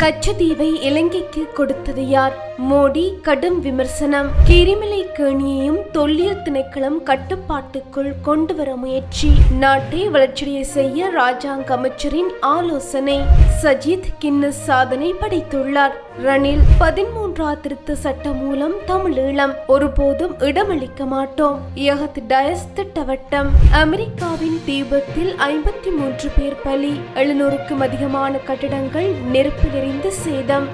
கச்சதீவை இலங்கைக்கு கொடுத்தது யார் மோடி கடும் விமர்சனம் கிரிமலை கேணியையும் தொல்லியல் திணைக்களம் கட்டுப்பாட்டுக்குள் கொண்டுவர முயற்சி நாட்டை வளர்ச்சியடைய செய்ய ராஜாங்க அமைச்சரின் ஆலோசனை சஜித் கின்னஸ் சாதனை படைத்துள்ளார் ரணில் பதிமூன்றா திருத்த சட்டம் மூலம் தமிழீழம் ஒருபோதும் இடமளிக்க மாட்டோம் யகத் டயஸ் திட்டவட்டம் அமெரிக்காவின் தீபத்தில் ஐம்பத்தி மூன்று பேர் பலி எழுநூறுக்கும் அதிகமான கட்டிடங்கள் நெருப்பில் எரிந்து சேதம்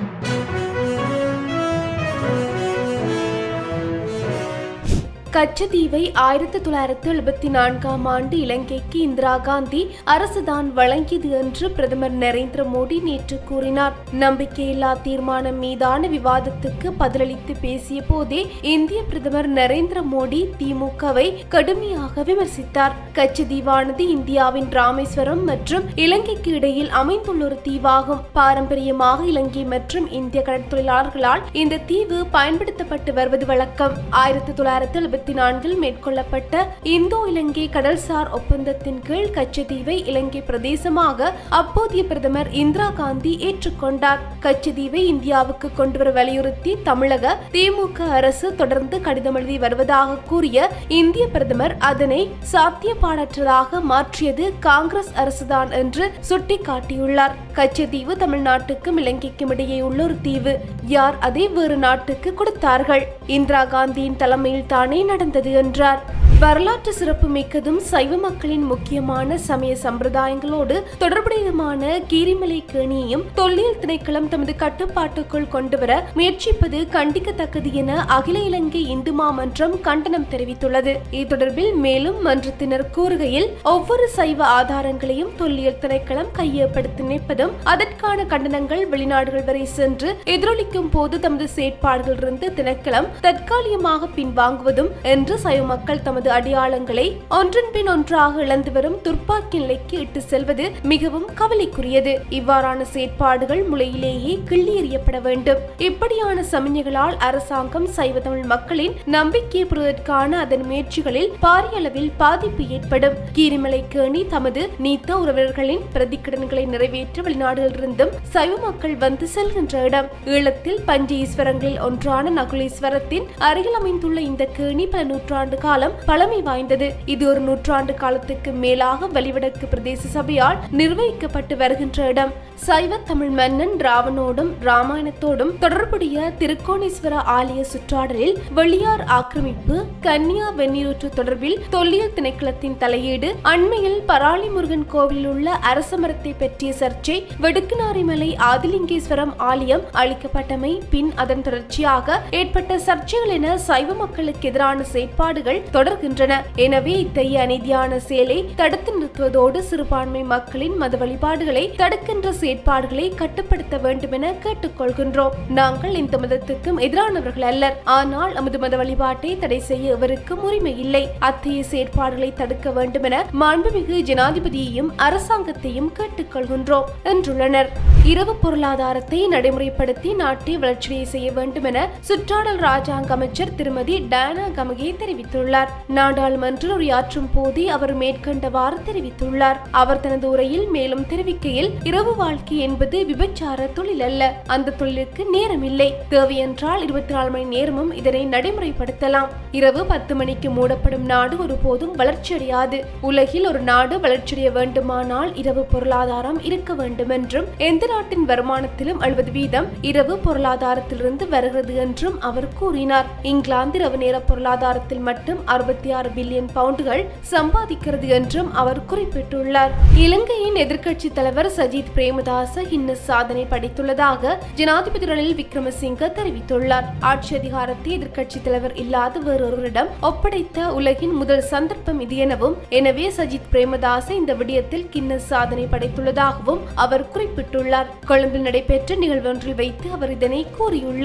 கச்சதீவை ஆயிரத்தி தொள்ளாயிரத்தி எழுபத்தி நான்காம் ஆண்டு இலங்கைக்கு இந்திரா காந்தி அரசுதான் வழங்கியது என்று பிரதமர் நரேந்திர மோடி நேற்று கூறினார் நம்பிக்கையில்லா தீர்மானம் மீதான விவாதத்துக்கு பதிலளித்து பேசிய போதே இந்திய பிரதமர் நரேந்திர மோடி திமுகவை கடுமையாக விமர்சித்தார் கச்சதீவானது இந்தியாவின் ராமேஸ்வரம் மற்றும் இலங்கைக்கு இடையில் அமைந்துள்ள ஒரு தீவாகும் பாரம்பரியமாக இலங்கை மற்றும் இந்திய கடற்தொழிலாளர்களால் இந்த தீவு பயன்படுத்தப்பட்டு வருவது வழக்கம் ஆயிரத்தி தொள்ளாயிரத்தி எழுபத்தி நான்கில் மேற்கொள்ளப்பட்ட இந்தோ இலங்கை கடல்சார் ஒப்பந்தத்தின் கீழ் கச்சதீவை இலங்கை பிரதேசமாக அப்போதைய பிரதமர் இந்திரா காந்தி ஏற்றுக்கொண்டார் கச்சதீவை இந்தியாவுக்கு கொண்டுவர வலியுறுத்தி தமிழக திமுக அரசு தொடர்ந்து கடிதம் எழுதி வருவதாக கூறிய இந்திய பிரதமர் அதனை சாத்தியப்பாடற்றதாக மாற்றியது காங்கிரஸ் அரசுதான் என்று சுட்டிக்காட்டியுள்ளார் கச்சதீவு தமிழ்நாட்டுக்கும் இலங்கைக்கும் இடையே உள்ள ஒரு தீவு யார் அதை வேறு நாட்டுக்கு கொடுத்தார்கள் இந்திரா காந்தியின் தலைமையில் தானே நடந்தது என்றார் வரலாற்று சிறப்பு மிக்கதும் சைவ மக்களின் முக்கியமான சமய சம்பிரதாயங்களோடு தொடர்புடையதுமான கீரிமலை கேணியையும் தொல்லியல் திணைக்களம் தமது கட்டுப்பாட்டுக்குள் கொண்டுவர முயற்சிப்பது கண்டிக்கத்தக்கது என அகில இலங்கை இந்து மாமன்றம் கண்டனம் தெரிவித்துள்ளது இது தொடர்பில் மேலும் மன்றத்தினர் கூறுகையில் ஒவ்வொரு சைவ ஆதாரங்களையும் தொல்லியல் திணைக்களம் கையப்படுத்தி நிற்பதும் அதற்கான கண்டனங்கள் வெளிநாடுகள் வரை சென்று எதிரொலிக்கும் போது தமது செயற்பாடுகளிலிருந்து திணைக்களம் தற்காலிகமாக பின்வாங்குவதும் என்று சைவ மக்கள் தமது அடையாளங்களை ஒன்றன் பின் ஒன்றாக இழந்து வரும் துர்ப்பாக்கி நிலைக்கு இட்டு செல்வது மிகவும் கவலைக்குரியது இவ்வாறான செயற்பாடுகள் முளையிலேயே கிள்ளி எறியப்பட வேண்டும் இப்படியான சமயங்களால் அரசாங்கம் சைவ தமிழ் மக்களின் நம்பிக்கை பெறுவதற்கான அதன் முயற்சிகளில் பாரிய அளவில் பாதிப்பு ஏற்படும் கீரிமலை கேணி தமது நீத்த உறவினர்களின் பிரதிக்கடன்களை நிறைவேற்ற வெளிநாடுகளிலிருந்தும் சைவ மக்கள் வந்து செல்கின்ற இடம் ஈழத்தில் பஞ்ச ஈஸ்வரங்களில் ஒன்றான நகுலீஸ்வரத்தின் அருகில் அமைந்துள்ள இந்த கேணி பல நூற்றாண்டு காலம் பழமை வாய்ந்தது இது ஒரு நூற்றாண்டு காலத்துக்கு மேலாக வலிவடக்கு பிரதேச சபையால் நிர்வகிக்கப்பட்டு வருகின்ற இடம் சைவ தமிழ் மன்னன் ராவனோடும் ராமாயணத்தோடும் தொடர்புடைய திருக்கோணேஸ்வர ஆலய சுற்றாடலில் வெளியார் ஆக்கிரமிப்பு கன்னியா வெந்நீரூற்று தொடர்பில் தொல்லியல் திணைக்களத்தின் தலையீடு அண்மையில் பராளி முருகன் கோவிலில் உள்ள அரச மரத்தை பற்றிய சர்ச்சை வெடுக்குநாரிமலை ஆதிலிங்கேஸ்வரம் ஆலயம் அளிக்கப்பட்டமை பின் அதன் தொடர்ச்சியாக ஏற்பட்ட சர்ச்சைகள் என சைவ மக்களுக்கு எதிரான செயற்பாடுகள் தொடர்கின்றன எனவே இத்தகைய அநீதியான செயலை தடுத்து நிறுத்துவதோடு சிறுபான்மை மக்களின் மத வழிபாடுகளை தடுக்கின்ற செயற்பாடுகளை கட்டுப்படுத்த வேண்டும் என கேட்டுக்கொள்கின்றோம் நாங்கள் இந்த மதத்துக்கும் எதிரானவர்கள் அல்லர் ஆனால் நமது மத வழிபாட்டை தடை செய்ய எவருக்கும் உரிமை இல்லை அத்தகைய செயற்பாடுகளை தடுக்க வேண்டும் என மாண்புமிகு ஜனாதிபதியையும் அரசாங்கத்தையும் கேட்டுக்கொள்கின்றோம் என்றுள்ளனர் இரவு பொருளாதாரத்தை நடைமுறைப்படுத்தி நாட்டை வளர்ச்சியை செய்ய வேண்டும் என சுற்றாடல் ராஜாங்க அமைச்சர் திருமதி டயானா கமகே தெரிவித்துள்ளார் நாடாளுமன்றில் உரையாற்றும் போதே அவர் மேற்கண்டவாறு தெரிவித்துள்ளார் அவர் தனது உரையில் மேலும் தெரிவிக்கையில் இரவு வாழ்க்கை என்பது விபச்சார தொழில் அல்ல அந்த தொழிலுக்கு நேரம் இல்லை தேவையென்றால் இருபத்தி நாலு மணி நேரமும் இதனை நடைமுறைப்படுத்தலாம் இரவு பத்து மணிக்கு மூடப்படும் நாடு ஒருபோதும் வளர்ச்சியடையாது உலகில் ஒரு நாடு வளர்ச்சியடைய வேண்டுமானால் இரவு பொருளாதாரம் இருக்க வேண்டும் என்றும் எந்த நாட்டின் வருமானத்திலும் எழுபது வீதம் இரவு பொருளாதாரத்திலிருந்து வருகிறது என்றும் அவர் கூறினார் இங்கிலாந்து இரவு நேர பொருளாதாரத்தில் மட்டும் அறுபத்தி ஆறு பில்லியன் பவுண்டுகள் சம்பாதிக்கிறது என்றும் அவர் குறிப்பிட்டுள்ளார் இலங்கையின் எதிர்க்கட்சி தலைவர் சஜித் பிரேமதாச இன்ன சாதனை படைத்துள்ளதாக ஜனாதிபதி ரணில் விக்ரமசிங்க தெரிவித்துள்ளார் ஆட்சி அதிகாரத்தை எதிர்க்கட்சி தலைவர் இல்லாத வேறொருவரிடம் ஒப்படைத்த உலகின் முதல் சந்தர்ப்பம் இது எனவும் எனவே சஜித் பிரேமதாச இந்த விடயத்தில் கின்னஸ் சாதனை படைத்துள்ளதாகவும் அவர் குறிப்பிட்டுள்ளார் கொழும்பில் நடைபெற்ற நிகழ்வொன்றில் வைத்து அவர் இதனை கூறியுள்ளார்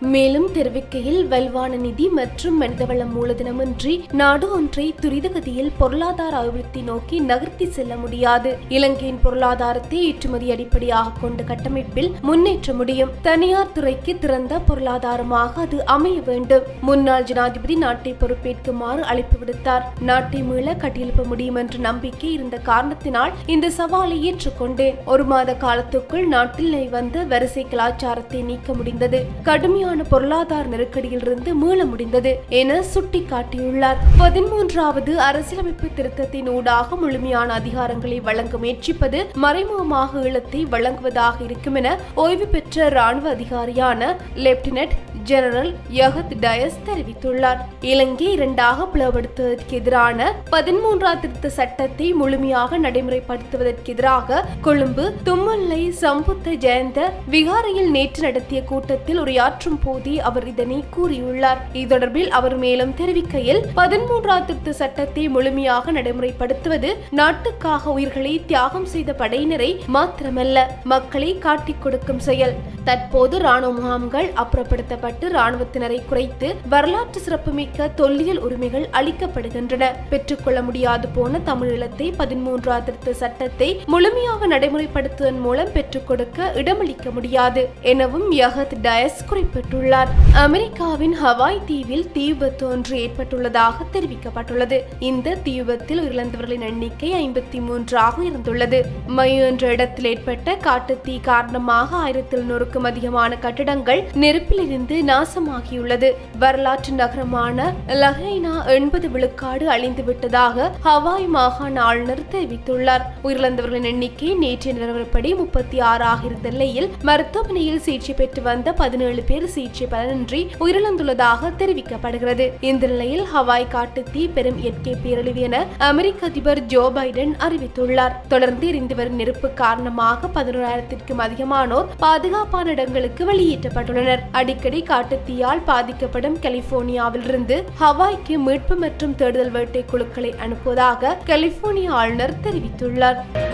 மேலும் தெரிவிக்கையில் வல்வான நிதி மற்றும் மனிதவள மூலதனமின்றி நாடு ஒன்றை துரிதகதியில் பொருளாதார அபிவிருத்தி நோக்கி நகர்த்தி செல்ல முடியாது இலங்கையின் பொருளாதாரத்தை ஏற்றுமதி அடிப்படையாக கொண்ட கட்டமைப்பில் முன்னேற்ற முடியும் தனியார் துறைக்கு திறந்த பொருளாதாரமாக அது அமைய வேண்டும் முன்னாள் ஜனாதிபதி நாட்டை பொறுப்பேற்குமாறு அழைப்பு விடுத்தார் நாட்டை மீள கட்டியெழுப்ப முடியும் என்ற நம்பிக்கை இருந்த காரணத்தினால் இந்த சவாலை ஏற்றுக்கொண்டேன் ஒரு மாத காலத்துக்குள் நாட்டில் நிலை வந்த வரிசை கலாச்சாரத்தை நீக்க முடிந்தது கடுமையான பொருளாதார நெருக்கடியிலிருந்து மீள முடிந்தது என சுட்டிக்காட்டியுள்ளார் பதிமூன்றாவது அரசியலமைப்பு திருத்தத்தின் ஊடாக முழுமையான அதிகாரங்களை வழங்க முயற்சிப்பது மறைமுகமாக ஈழத்தை வழங்குவதாக இருக்கும் என ஓய்வு பெற்ற ராணுவ அதிகாரியான லெப்டினன்ட் ஜெனரல் யகத் டயஸ் தெரிவித்துள்ளார் இலங்கை இரண்டாக பிளவுபடுத்துவதற்கு எதிரான பதிமூன்றாம் திருத்த சட்டத்தை முழுமையாக நடைமுறைப்படுத்துவதற்கு எதிராக கொழும்பு தும்மல்லை சம்புத்த ஜெயந்த விகாரையில் நேற்று நடத்திய கூட்டத்தில் உரையாற்றும் போதே அவர் இதனை கூறியுள்ளார் இது தொடர்பில் அவர் மேலும் தெரிவிக்கையில் பதிமூன்றாம் திருத்த சட்டத்தை முழுமையாக நடைமுறைப்படுத்துவது நாட்டுக்காக உயிர்களை தியாகம் செய்த படையினரை மாத்திரமல்ல மக்களை காட்டிக் கொடுக்கும் செயல் தற்போது ராணுவ முகாம்கள் அப்புறப்படுத்தப்பட்டு ராணுவத்தினரை குறைத்து வரலாற்று சிறப்புமிக்க தொல்லியல் உரிமைகள் அளிக்கப்படுகின்றன பெற்றுக்கொள்ள முடியாது போன தமிழீழத்தை பதிமூன்றாம் திருத்த சட்டத்தை முழுமையாக நடைமுறைப்படுத்துவதன் மூலம் பெற்றுக் கொடுக்க இடமளிக்க முடியாது எனவும் யகத் டயஸ் குறிப்பிட்டுள்ளார் அமெரிக்காவின் ஹவாய் தீவில் தீ விபத்து ஒன்று ஏற்பட்டுள்ளதாக தெரிவிக்கப்பட்டுள்ளது இந்த தீ விபத்தில் உயிரிழந்தவர்களின் எண்ணிக்கை ஐம்பத்தி மூன்றாக இருந்துள்ளது மயு என்ற இடத்தில் ஏற்பட்ட காட்டுத்தீ காரணமாக ஆயிரத்தி எழுநூறுக்கும் அதிகமான கட்டிடங்கள் நெருப்பிலிருந்து நாசமாகியுள்ளது வரலாற்று நகரமான லஹைனா எண்பது விழுக்காடு அழிந்து விட்டதாக ஹவாய் மாகாண ஆளுநர் தெரிவித்துள்ளார் உயிரிழந்தவர்களின் எண்ணிக்கை நேற்றைய நிலவரப்படி முப்பத்தி ஆறாக இருந்த நிலையில் மருத்துவமனையில் சிகிச்சை பெற்று வந்த பதினேழு பேர் சிகிச்சை பலனின்றி உயிரிழந்துள்ளதாக தெரிவிக்கப்படுகிறது இந்த நிலையில் ஹவாய் காட்டுத்தீ பெரும் இயற்கை பேரழிவு என அமெரிக்க அதிபர் ஜோ பைடன் அறிவித்துள்ளார் தொடர்ந்து எரிந்து வரும் நெருப்பு காரணமாக பதினோராயிரத்திற்கும் அதிகமானோர் பாதுகாப்பான இடங்களுக்கு வெளியேற்றப்பட்டுள்ளனர் அடிக்கடி காட்டுத்தீயால் பாதிக்கப்படும் கலிபோர்னியாவிலிருந்து ஹவாய்க்கு மீட்பு மற்றும் தேடுதல் வேட்டை குழுக்களை அனுப்புவதாக கலிபோர்னியா ஆளுநர் தெரிவித்துள்ளார்